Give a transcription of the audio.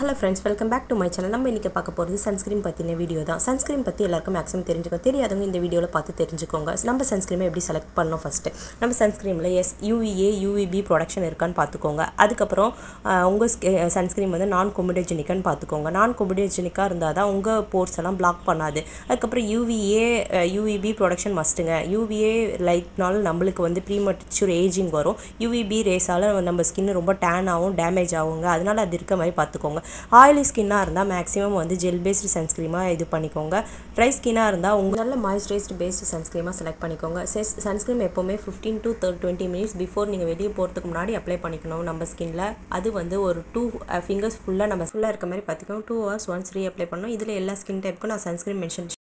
hello friends welcome back to my channel நம்ம இன்றைக்கி பார்க்க போகிறது சன்ஸ்க்ரீன் பற்றின வீடியோ தான் சன்ஸ்க்ரீன் பற்றி எல்லாருக்கும் மேக்ஸிமம் தெரிஞ்சுக்கோ தெரியாதவங்க இந்த வீடியோவில் பார்த்து தெரிஞ்சுக்கோங்க நம்ம சன்ஸ்க்ரீமை எப்படி செலக்ட் பண்ணோம் ஃபஸ்ட்டு நம்ம சன்ஸ்க்ரீமில் எஸ் யூவிஏ யூவிபி ப்ரொடக்ஷன் இருக்கான்னு பார்த்துக்கோங்க அதுக்கப்புறம் உங்கள் சன்ஸ்க்ரீன் வந்து நான் கொமிடோஜெனிக்கான்னு பார்த்துக்கோங்க நான் கொமிடோஜெனிக்காக இருந்தால் தான் உங்கள் போர்ஸ் எல்லாம் பிளாக் பண்ணாது அதுக்கப்புறம் யூவிஏ யூவிபி ப்ரொடக்ஷன் மஸ்ட்டுங்க யூவிஏ லைட்னால நம்மளுக்கு வந்து ப்ரீமச்சுர் ஏஜிங் வரும் யூவிபி ரேஸால் நம்ம ஸ்கின் ரொம்ப டேன் ஆகும் டேமேஜ் ஆகுங்க அதனால் அது இருக்க மாதிரி பார்த்துக்கோங்க ஆயிலி ஸ்கின்னாக இருந்தால் மேக்ஸிமம் வந்து ஜெல் பேஸ்டு சன்ஸ்க்ரீமாக இது பண்ணிக்கோங்க ட்ரை ஸ்கின்னாக இருந்தால் உங்கள் நல்ல மாய்ஸ்சரைஸ்டு பேஸ்டு சன்ஸ்க்ரீமாக செலக்ட் பண்ணிக்கோங்க செஸ் சன்ஸ்க்ரீம் எப்போவுமே fifteen to twenty minutes before நீங்கள் வெளியே போகிறதுக்கு முன்னாடி அப்ளை பண்ணிக்கணும் நம்ம ஸ்கின்ல அது வந்து ஒரு டூ ஃபிங்கர்ஸ் ஃபுல்லாக நம்ம ஃபுல்லாக இருக்க மாதிரி பார்த்துக்கோங்க two hours once reapply பண்ணணும் இதில் எல்லா ஸ்கின் டைப்புக்கும் நான் சன்ஸ்க்ரீன் மென்ஷன்